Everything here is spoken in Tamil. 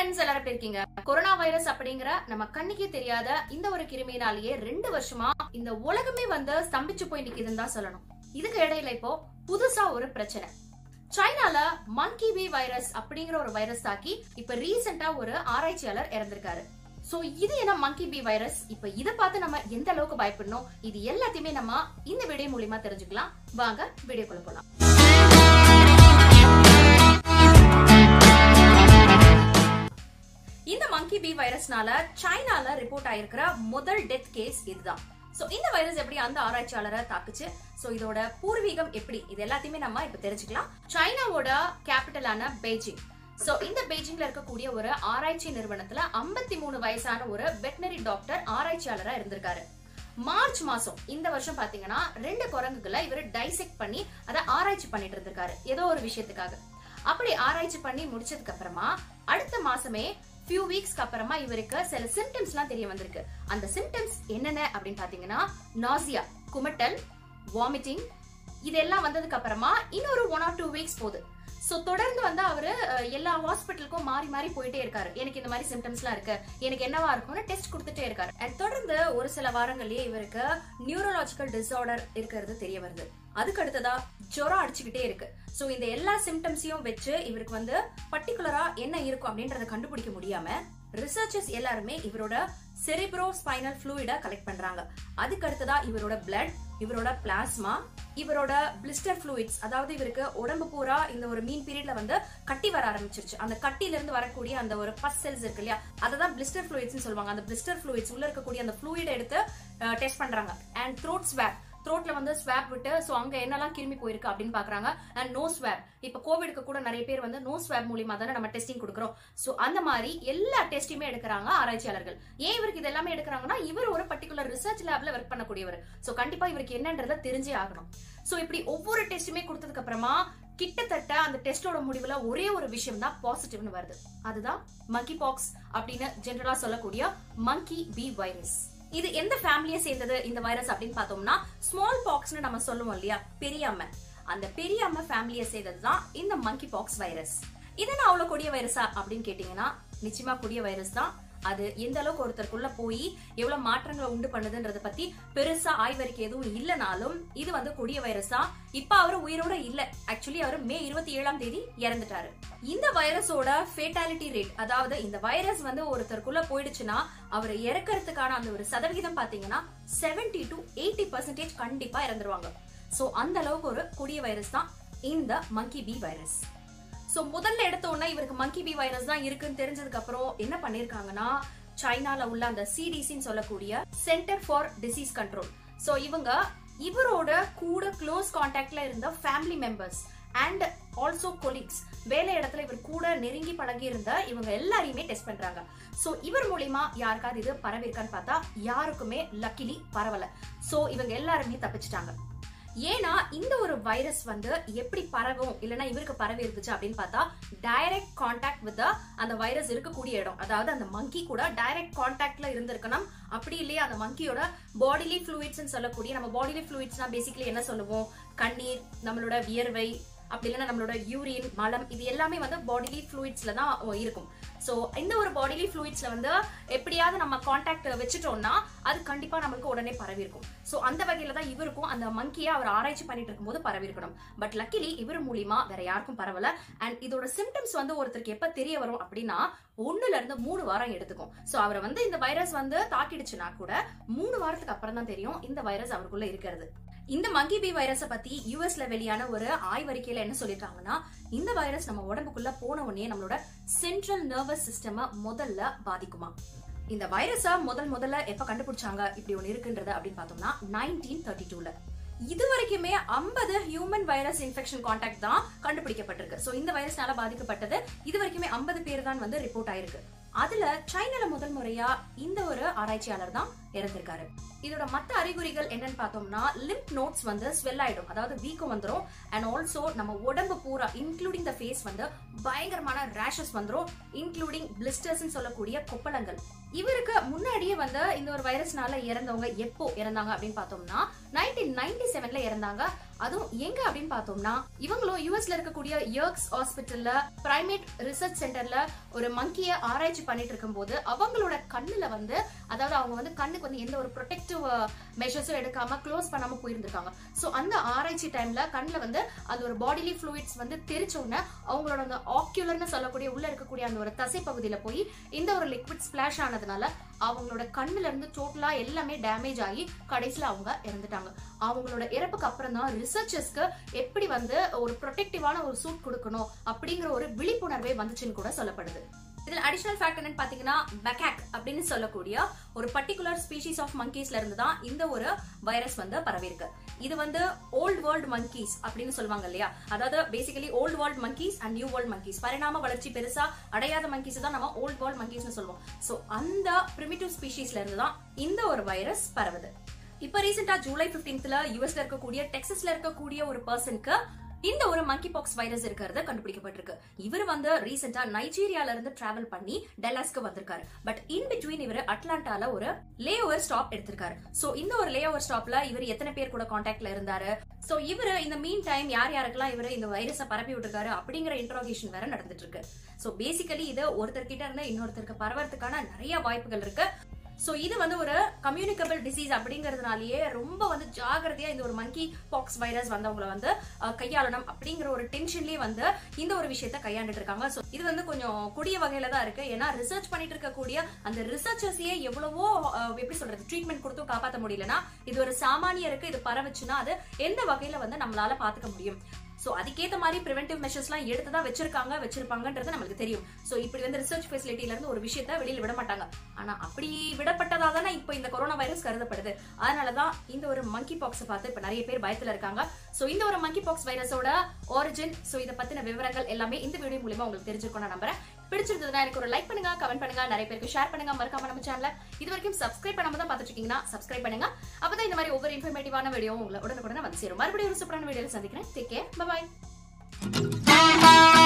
ஃப்ரெண்ட்ஸ் எல்லாரும் எப்படி இருக்கீங்க கொரோனா வைரஸ் அப்படிங்கிற நம்ம கண்ணுக்கே தெரியாத இந்த ஒரு கிருமியினாலேயே ரெண்டு வருஷமா இந்த உலகமே வந்து ஸ்தம்பிச்சு போய் நிக்குதுன்னு தான் சொல்லணும் இதுக்கு இடையில இப்போ புதுசா ஒரு பிரச்சனை சைனால மங்கி பி வைரஸ் அப்படிங்கிற ஒரு வைரஸ் தாக்கி இப்ப ரீசெண்டா ஒரு ஆராய்ச்சியாளர் இறந்திருக்காரு சோ இது என்ன மங்கி பி வைரஸ் இப்ப இத பார்த்து நம்ம எந்த அளவுக்கு பயப்படணும் இது எல்லாத்தையுமே நம்ம இந்த வீடியோ மூலியமா தெரிஞ்சுக்கலாம் வாங்க வீடியோக்குள்ள போலாம் இந்த மங்கி பி வைரஸ்னால சைனால ரிப்போர்ட் ஆயிருக்கிற முதல் டெத் கேஸ் இதுதான் சோ இந்த வைரஸ் எப்படி அந்த ஆராய்ச்சியாளரை தாக்குச்சு சோ இதோட பூர்வீகம் எப்படி இது எல்லாத்தையுமே நம்ம இப்ப தெரிஞ்சுக்கலாம் சைனாவோட கேபிட்டலான பெய்ஜிங் சோ இந்த பெய்ஜிங்ல இருக்கக்கூடிய ஒரு ஆராய்ச்சி நிறுவனத்துல 53 மூணு வயசான ஒரு வெட்டினரி டாக்டர் ஆராய்ச்சியாளரா இருந்திருக்காரு மார்ச் மாசம் இந்த வருஷம் பாத்தீங்கன்னா ரெண்டு குரங்குகளை இவர் டைசெக்ட் பண்ணி அதை ஆராய்ச்சி பண்ணிட்டு இருந்திருக்காரு ஏதோ ஒரு விஷயத்துக்காக அப்படி ஆராய்ச்சி பண்ணி முடிச்சதுக்கு அப்புறமா அடுத்த மாசமே ஃபியூ வீக்ஸ்க்கு அப்புறமா இவருக்கு சில சிம்டம்ஸ்லாம் தெரிய வந்திருக்கு அந்த சிம்டம்ஸ் என்னென்ன அப்படின்னு பாத்தீங்கன்னா நாசியா குமட்டல் வாமிட்டிங் இதெல்லாம் வந்ததுக்கு அப்புறமா இன்னொரு ஒன் ஆர் டூ வீக்ஸ் போகுது சோ தொடர்ந்து வந்து அவரு அஹ், எல்லா ஹாஸ்பிட்டலுக்கும் மாறி மாறி போயிட்டே இருக்காரு எனக்கு இந்த மாதிரி சிம்டம்ஸ்லாம் இருக்கு எனக்கு என்னவா இருக்கும்னு டெஸ்ட் கொடுத்துட்டே இருக்காரு அண்ட் தொடர்ந்து ஒரு சில வாரங்கள்லயே இவருக்கு நியூரலாஜிக்கல் டிசார்டர் இருக்கிறது தெரிய வருது அதுக்கு அடுத்ததா ஜுரம் அடிச்சுக்கிட்டே இருக்கு சோ இந்த எல்லா சிம்டம்ஸையும் வச்சு இவருக்கு வந்து பர்டிகுலரா என்ன இருக்கும் அப்படின்றத கண்டுபிடிக்க முடியாம ரிசர்ச்சர்ஸ் எல்லாருமே இவரோட செரிப்ரோ ஸ்பைனல் ஃப்ளூயிட கலெக்ட் பண்றாங்க அதுக்கு அடுத்ததா இவரோட பிளட் இவரோட பிளாஸ்மா இவரோட பிளிஸ்டர் ஃப்ளூயிட்ஸ் அதாவது இவருக்கு உடம்பு பூரா இந்த ஒரு மீன் பீரியட்ல வந்து கட்டி வர ஆரம்பிச்சிருச்சு அந்த கட்டில இருந்து வரக்கூடிய அந்த ஒரு பஸ் செல்ஸ் இருக்கு இல்லையா அதை தான் பிளிஸ்டர் ஃப்ளூயிட்ஸ் சொல்லுவாங்க அந்த பிளிஸ்டர் ஃப்ளூயிட்ஸ் உள்ள இருக்கக்கூடிய அந்த ஃப்ளூயிட எடுத்து டெஸ்ட் பண்றாங்க அண்ட் த்ரோட் ஸ்வாப் த்ரோட்ல வந்து ஸ்வாப் விட்டு சோ அங்க என்னெல்லாம் கிருமி போயிருக்கு அப்படின்னு பாக்குறாங்க அண்ட் நோ ஸ்வாப் இப்ப கோவிட்க்கு கூட நிறைய பேர் வந்து நோ ஸ்வாப் மூலியமா தானே நம்ம டெஸ்டிங் கொடுக்குறோம் சோ அந்த மாதிரி எல்லா டெஸ்ட்டுமே எடுக்கிறாங்க ஆராய்ச்சியாளர்கள் ஏன் இவருக்கு இது எல்லாமே எடுக்கிறாங்கன்னா இவர் ஒரு பர்டிகுலர் ரிசர்ச் லேப்ல ஒர்க் பண்ணக்கூடியவர் சோ கண்டிப்பா இவருக்கு என்னன்றத தெரிஞ்சே ஆகணும் சோ இப்படி ஒவ்வொரு டெஸ்ட்டுமே கொடுத்ததுக்கு அப்புறமா கிட்டத்தட்ட அந்த டெஸ்டோட முடிவுல ஒரே ஒரு விஷயம் தான் பாசிட்டிவ்னு வருது அதுதான் மங்கி பாக்ஸ் அப்படின்னு ஜெனரலா சொல்லக்கூடிய மங்கி பி வைரஸ் இது எந்த ஃபேமிலியை சேர்ந்தது இந்த வைரஸ் அப்படின்னு பார்த்தோம்னா ஸ்மால் பாக்ஸ்னு நம்ம சொல்லுவோம் இல்லையா பெரியாம அந்த பெரியாம ஃபேமிலியை சேர்ந்தது தான் இந்த மங்கி பாக்ஸ் வைரஸ் இது என்ன அவ்வளவு கொடிய வைரஸா அப்படின்னு கேட்டீங்கன்னா நிச்சயமா கொடிய வைரஸ் தான் அது எந்த அளவுக்கு ஒருத்தருக்குள்ள போய் எவ்வளவு மாற்றங்களை உண்டு பண்ணுதுன்றத பத்தி பெருசா ஆய்வறிக்கை எதுவும் இல்லனாலும் இது வந்து கொடிய வைரஸ் தான் இப்ப அவர் உயிரோட இல்ல ஆக்சுவலி அவர் மே இருபத்தி ஏழாம் தேதி இறந்துட்டாரு இந்த வைரஸோட ஃபேட்டாலிட்டி ரேட் அதாவது இந்த வைரஸ் வந்து ஒருத்தருக்குள்ள போயிடுச்சுன்னா அவர் இறக்கறதுக்கான அந்த ஒரு சதவிகிதம் பாத்தீங்கன்னா 70 டு எயிட்டி பர்சன்டேஜ் கண்டிப்பா இறந்துருவாங்க சோ அந்த அளவுக்கு ஒரு கொடிய வைரஸ் தான் இந்த மங்கி பி வைரஸ் சோ முதல்ல எடுத்த உடனே இவருக்கு மங்கி பி வைரஸ் தான் இருக்குன்னு தெரிஞ்சதுக்கு அப்புறம் என்ன பண்ணிருக்காங்கன்னா சைனால உள்ள அந்த சிடிசின்னு சொல்லக்கூடிய centre for disease control so இவங்க இவரோட கூட க்ளோஸ் கான்டாக்ட்ல இருந்த family members and also colleagues வேலை இடத்துல இவர் கூட நெருங்கி பழகி இருந்த இவங்க எல்லாரையுமே டெஸ்ட் பண்றாங்க சோ இவர் மூலியமா யாருக்காவது இது பரவிருக்கான்னு பார்த்தா யாருக்குமே லக்கிலி பரவல சோ இவங்க எல்லாருமே தப்பிச்சிட்டாங்க ஏன்னா இந்த ஒரு வைரஸ் வந்து எப்படி பரவும் இல்லைன்னா இவருக்கு பரவி இருந்துச்சு அப்படின்னு பார்த்தா டைரக்ட் கான்டாக்ட் வித் அந்த வைரஸ் இருக்கக்கூடிய இடம் அதாவது அந்த மங்கி கூட டைரக்ட் கான்டாக்ட்ல இருந்திருக்கணும் அப்படி இல்லையா அந்த மங்கியோட பாடிலி ஃப்ளூயிட்ஸ் சொல்லக்கூடிய நம்ம பாடிலி ஃப்ளூயிட்ஸ்னா பேசிக்கலி என்ன சொல்லுவோம் கண்ணீர் நம்மளோட வியர்வை அப்படி இல்லைன்னா நம்மளோட யூரின் மலம் இது எல்லாமே வந்து பாடிலி ஃப்ளூயிட்ஸ்ல தான் இருக்கும் சோ இந்த ஒரு பாடிலி ஃப்ளூயிட்ஸ்ல வந்து எப்படியாவது நம்ம கான்டாக்ட் வச்சுட்டோம்னா அது கண்டிப்பா நம்மளுக்கு உடனே பரவி இருக்கும் சோ அந்த வகையில தான் இவருக்கும் அந்த மங்கியை அவர் ஆராய்ச்சி பண்ணிட்டு இருக்கும்போது பரவி இருக்கணும் பட் லக்கிலி இவர் மூலியமா வேற யாருக்கும் பரவல அண்ட் இதோட சிம்டம்ஸ் வந்து ஒருத்தருக்கு எப்ப தெரிய வரும் அப்படின்னா ஒண்ணுல இருந்து மூணு வாரம் எடுத்துக்கும் சோ அவரை வந்து இந்த வைரஸ் வந்து தாக்கிடுச்சுன்னா கூட மூணு வாரத்துக்கு அப்புறம் தான் தெரியும் இந்த வைரஸ் அவருக்குள்ள இருக்கிறது இந்த மங்கி பி வைரஸ பத்தி யூஎஸ்ல வெளியான ஒரு ஆய்வறிக்கையில என்ன சொல்லிருக்காங்கன்னா இந்த வைரஸ் நம்ம உடம்புக்குள்ள போன உடனே நம்மளோட சென்ட்ரல் நர்வஸ் சிஸ்டம முதல்ல பாதிக்குமா இந்த வைரஸ முதல் முதல்ல எப்ப கண்டுபிடிச்சாங்க இப்படி ஒண்ணு இருக்குன்றது அப்படின்னு பார்த்தோம்னா நைன்டீன் தேர்ட்டி டூல இது வரைக்குமே 50 ஹியூமன் வைரஸ் இன்ஃபெக்ஷன் கான்டாக்ட் தான் கண்டுபிடிக்கப்பட்டிருக்கு சோ இந்த வைரஸ்னால பாதிக்கப்பட்டது இது வரைக்குமே 50 பேர் தான் வந்து ரிப்போர்ட் ஆயிருக்கு அதுல சைனால முதல் முறையா இந்த ஒரு ஆராய்ச்சியாளர் தான் இறந்திருக்காரு இதோட மத்த அறிகுறிகள் என்னன்னு பார்த்தோம்னா லிம்ப் நோட்ஸ் வந்து ஸ்வெல் ஆயிடும் அதாவது வீக்கம் வந்துரும் அண்ட் ஆல்சோ நம்ம உடம்பு பூரா இன்க்ளூடிங் த ஃபேஸ் வந்து பயங்கரமான ரேஷஸ் வந்துரும் இன்க்ளூடிங் பிளிஸ்டர்ஸ் சொல்லக்கூடிய கொப்பளங்கள் இவருக்கு முன்னாடியே வந்து இந்த ஒரு வைரஸ்னால இறந்தவங்க எப்போ இறந்தாங்க அப்படின்னு பார்த்தோம்னா நைன்டீன் நைன்டி செவன்ல இறந்தாங்க அதுவும் எங்க அப்படின்னு பார்த்தோம்னா இவங்களும் யூஎஸ்ல இருக்கக்கூடிய யர்க்ஸ் ஹாஸ்பிட்டல்ல பிரைமேட் ரிசர்ச் சென்டர்ல ஒரு மங்கிய ஆராய்ச்சி பண்ணிட்டு இருக்கும்போது அவங்களோட கண்ணுல வந்து அதாவது அவங்க வந்து கண்ணுக்கு வந்து எந்த ஒரு ப்ரொடெக்டிவ் மெஷர்ஸும் எடுக்காம க்ளோஸ் பண்ணாம போயிருந்திருக்காங்க ஸோ அந்த ஆராய்ச்சி டைம்ல கண்ணுல வந்து அந்த ஒரு பாடிலி ஃப்ளூயிட்ஸ் வந்து தெரிச்ச உடனே அவங்களோட அந்த ஆக்யூலர்னு சொல்லக்கூடிய உள்ள இருக்கக்கூடிய அந்த ஒரு தசை பகுதியில போய் இந்த ஒரு லிக்விட் ஸ்பிளாஷ் ஆனதுனால அவங்களோட கண்ணுல இருந்து டோட்டலா எல்லாமே டேமேஜ் ஆகி கடைசியில அவங்க இறந்துட்டாங்க அவங்களோட இறப்புக்கு அப்புறம் தான் ரிசர்ச்சர்ஸ்க்கு எப்படி வந்து ஒரு ப்ரொடெக்டிவான ஒரு சூட் கொடுக்கணும் அப்படிங்கிற ஒரு விழிப்புணர்வே வந்துச்சுன்னு கூட சொல்லப்படுது இதுல அடிஷனல் ஃபேக்ட் என்னன்னு பாத்தீங்கன்னா பெக்காக் அப்படின்னு சொல்லக்கூடிய ஒரு பர்டிகுலர் ஸ்பீஷிஸ் ஆஃப் மங்கீஸ்ல இருந்து தான் இந்த ஒரு வைரஸ் வந்து பரவிருக்கு இது வந்து ஓல்ட் வேர்ல்ட் மங்கீஸ் அப்படின்னு சொல்லுவாங்க இல்லையா அதாவது basically old world monkeys and new world monkeys பரிணாம வளர்ச்சி பெருசா அடையாத மங்கீஸ் தான் நம்ம ஓல்ட் வேர்ல்ட் மங்கீஸ்னு சொல்லுவோம் சோ அந்த பிரிமிட்டிவ் ஸ்பீஷிஸ்ல இருந்து தான் இந்த ஒரு வைரஸ் பரவுது இப்ப ரீசெண்டா ஜூலை 15th யூஎஸ்ல இருக்கக்கூடிய டெக்ஸஸ்ல இருக்கக்கூடிய ஒரு பர்சனுக்கு இந்த ஒரு மங்கி பாக்ஸ் வைரஸ் இருக்கிறது கண்டுபிடிக்கப்பட்டிருக்கு இவர் வந்து ரீசெண்டா நைஜீரியால இருந்து டிராவல் பண்ணி டெல்லாஸ்க்கு வந்திருக்காரு பட் இன் பிட்வீன் இவர் அட்லாண்டால ஒரு லே ஓவர் ஸ்டாப் எடுத்திருக்காரு சோ இந்த ஒரு லே ஓவர் ஸ்டாப்ல இவர் எத்தனை பேர் கூட கான்டாக்ட்ல இருந்தாரு சோ இவர் இந்த மீன் டைம் யார் யாருக்கெல்லாம் இவர் இந்த வைரஸை பரப்பி விட்டுருக்காரு அப்படிங்கிற இன்ட்ரோகேஷன் வேற நடந்துட்டு இருக்கு சோ பேசிக்கலி இது ஒருத்தர் கிட்ட இருந்து இன்னொருத்தருக்கு பரவறதுக்கான நிறைய வாய்ப்புகள் இருக்கு சோ இது வந்து ஒரு கம்யூனிகபிள் டிசீஸ் அப்படிங்கறதுனாலயே ரொம்ப வந்து ஜாகிரதையா இந்த ஒரு மங்கி பாக்ஸ் வைரஸ் வந்தவங்கள வந்து அஹ், கையாளணும் அப்படிங்கிற ஒரு டென்ஷன்லயே வந்து இந்த ஒரு விஷயத்த கையாண்டுட்டு இருக்காங்க சோ இது வந்து கொஞ்சம் கொடிய வகையில தான் இருக்கு ஏன்னா ரிசர்ச் பண்ணிட்டு இருக்கக்கூடிய அந்த ரிசர்ச்சர்ஸையே எவ்வளவோ அஹ், எப்படி சொல்றது ட்ரீட்மெண்ட் கொடுத்தும் காப்பாத்த முடியலன்னா இது ஒரு சாமானியருக்கு இது பரவுச்சுன்னா அது எந்த வகையில வந்து நம்மளால பாத்துக்க முடியும் சோ அதுக்கேத்த மாதிரி பிரிவென்டிவ் மெஷர்ஸ் எல்லாம் எடுத்து தான் வச்சிருக்காங்க வச்சிருப்பாங்கன்றது நம்மளுக்கு தெரியும் சோ இப்படி வந்து ரிசர்ச் ஃபெசிலிட்டில இருந்து ஒரு விஷயத்த வெளியில விட மாட்டாங்க ஆனா அப்படி விடப்பட்டதா தானே இப்போ இந்த கொரோனா வைரஸ் கருதப்படுது அதனாலதான் இந்த ஒரு மங்கி பாக்ஸை பார்த்து இப்ப நிறைய பேர் பயத்துல இருக்காங்க சோ இந்த ஒரு மங்கி பாக்ஸ் வைரஸோட ஒரிஜின் சோ இத பத்தின விவரங்கள் எல்லாமே இந்த வீடியோ மூலியமா உங்களுக்கு தெரிஞ்சிருக்கும் நான் நம்புறேன் பிடிச்சிருந்ததுன்னா எனக்கு ஒரு லைக் பண்ணுங்க கமெண்ட் பண்ணுங்க நிறைய பேருக்கு ஷேர் பண்ணுங்க மறக்காம நம்ம சேனல இது வரைக்கும் சப்ஸ்கிரைப் பண்ணாம தான் பார்த்துட்டு இருக்கீங்கன்னா சப்ஸ்கிரைப் பண்ணுங்க அப்பதான் இந்த மாதிரி ஒவ்வொரு இன்ஃபர்மேட்டிவான வீடியோ உங்களை உடனுக்குடனே வந்து சேரும் மறுபடியும் ஒரு சூப்பரான வீடியோவில் சந்திக்கிறேன் டேக் கேர் பாய்